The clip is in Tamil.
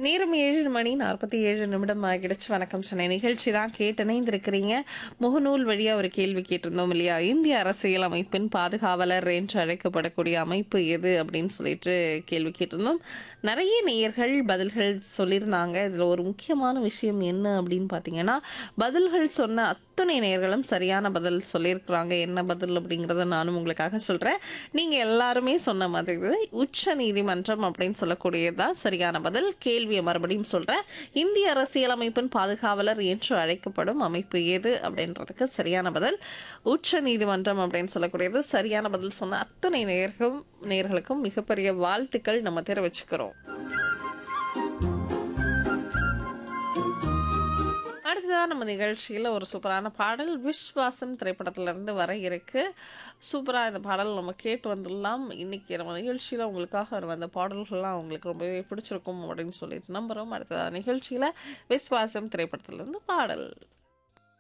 நேரம் ஏழு மணி நாற்பத்தி ஏழு நிமிடம் ஆகிடுச்சு வணக்கம் சென்னை நிகழ்ச்சி தான் கேட்டு இணைந்திருக்கிறீங்க முகநூல் வழியா ஒரு கேள்வி கேட்டிருந்தோம் இல்லையா இந்திய அரசியல் அமைப்பின் பாதுகாவலர் என்று அழைக்கப்படக்கூடிய அமைப்பு எது அப்படின்னு சொல்லிட்டு கேள்வி கேட்டிருந்தோம் நிறைய நேயர்கள் பதில்கள் சொல்லியிருந்தாங்க இதுல ஒரு முக்கியமான விஷயம் என்ன அப்படின்னு பார்த்தீங்கன்னா பதில்கள் சொன்ன அத்தனை நேயர்களும் சரியான பதில் சொல்லியிருக்கிறாங்க என்ன பதில் அப்படிங்கிறத நானும் உங்களுக்காக சொல்றேன் நீங்க எல்லாருமே சொன்ன மாதிரி உச்ச நீதிமன்றம் அப்படின்னு சொல்லக்கூடியதுதான் சரியான பதில் கேள்வியை மறுபடியும் சொல்றேன் இந்திய அரசியலமைப்பின் பாதுகாவலர் என்று அழைக்கப்படும் அமைப்பு எது அப்படின்றதுக்கு சரியான பதில் உச்ச நீதிமன்றம் அப்படின்னு சொல்லக்கூடியது சரியான பதில் சொன்ன அத்தனை நேர்களும் நேர்களுக்கும் மிகப்பெரிய வாழ்த்துக்கள் நம்ம தெரிவிச்சுக்கிறோம் அடுத்ததாக நம்ம நிகழ்ச்சியில் ஒரு சூப்பரான பாடல் விஸ்வாசம் திரைப்படத்திலிருந்து வர இருக்கு சூப்பராக இந்த பாடல் நம்ம கேட்டு வந்துடலாம் இன்னைக்கு நம்ம நிகழ்ச்சியில் உங்களுக்காக வந்த பாடல்கள்லாம் உங்களுக்கு ரொம்பவே பிடிச்சிருக்கும் அப்படின்னு சொல்லிட்டு நம்புகிறோம் அடுத்ததாக நிகழ்ச்சியில் விஸ்வாசம் திரைப்படத்திலிருந்து பாடல்